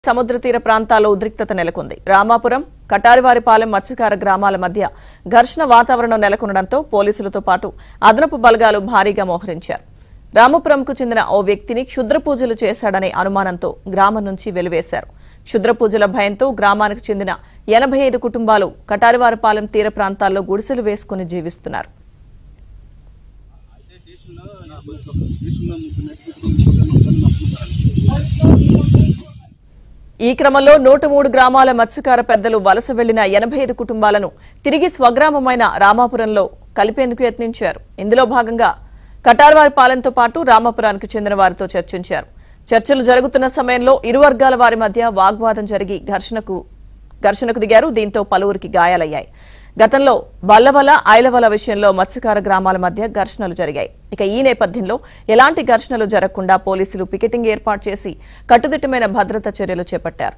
సముద్ర తీర ప్రాంతాల్లో ఉద్రిక్తత నెలకొంది రామాపురం కటారివారిపాలెం మత్స్యకార గ్రామాల మధ్య ఘర్షణ వాతావరణం నెలకొనడంతో పోలీసులతో పాటు అదనపు బలగాలు భారీగా మోహరించారు రామపురంకు చెందిన ఓ వ్యక్తిని క్షుద్ర పూజలు చేశాడనే అనుమానంతో గ్రామం నుంచి వెలివేశారు క్షుద్ర పూజల భయంతో గ్రామానికి చెందిన ఎనభై ఐదు కుటుంబాలు కటారివారిపాలెం తీర ప్రాంతాల్లో గుడిసెలు వేసుకుని జీవిస్తున్నారు ఈ క్రమంలో నూట మూడు గ్రామాల మత్స్యకార పెద్దలు వలస వెళ్లిన ఎనభై ఐదు కుటుంబాలను తిరిగి స్వగ్రామమైన రామాపురంలో కలిపేందుకు యత్నించారు ఇందులో భాగంగా కటార్వారి పాలెంతో పాటు రామాపురానికి చెందిన వారితో చర్చించారు చర్చలు జరుగుతున్న సమయంలో ఇరు వర్గాల వారి మధ్య వాగ్వాదం జరిగి ఘర్షణకు ఘర్షణకు దిగారు దీంతో పలువురికి గాయాలయ్యాయి గతంలో బల్లవల ఐలవల విషయంలో మత్స్యకార గ్రామాల మధ్య ఘర్షణలు జరిగాయి ఇక ఈ నేపథ్యంలో ఎలాంటి ఘర్షణలు జరగకుండా పోలీసులు పికెటింగ్ ఏర్పాటు చేసి కట్టుదిట్టమైన భద్రతా చర్యలు చేపట్టారు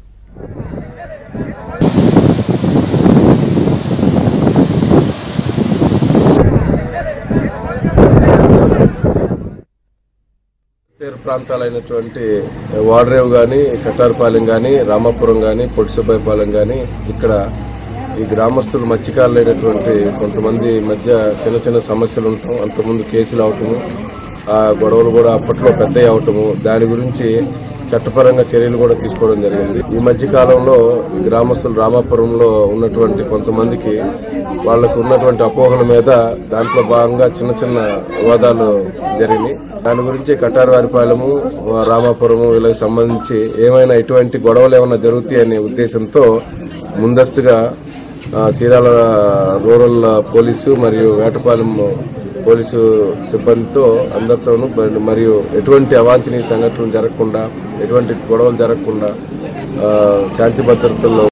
తీర ప్రాంతాలైనటువంటి వాడరేవు కానీ కటారపాలెం కానీ రామాపురం కానీ పొడిసబాయిపాలెం కానీ ఇక్కడ ఈ గ్రామస్తులు మత్స్యకారులైనటువంటి కొంతమంది మధ్య చిన్న చిన్న సమస్యలు ఉండటం అంతకుముందు కేసులు అవటము ఆ గొడవలు కూడా అప్పట్లో పెద్దవి అవటము దాని గురించి చట్టపరంగా చర్యలు కూడా తీసుకోవడం జరిగింది ఈ మధ్య కాలంలో గ్రామస్తులు రామాపురంలో ఉన్నటువంటి కొంతమందికి వాళ్ళకు ఉన్నటువంటి అపోహల మీద దాంట్లో భాగంగా చిన్న చిన్న వివాదాలు జరిగినాయి దాని గురించి కటారవారిపాలెము రామాపురము వీళ్ళకి సంబంధించి ఏమైనా ఎటువంటి గొడవలు ఏమైనా జరుగుతాయనే ఉద్దేశంతో ముందస్తుగా ఆ, చీరాల రూరల్ పోలీసు మరియు వేటపాలెం పోలీసు సిబ్బందితో అందరితోనూ బ- మరియు ఎటువంటి అవాంఛనీయ సంఘటనలు జరగకుండా ఎటువంటి గొడవలు జరగకుండా ఆ, శాంతి భద్రతల్లో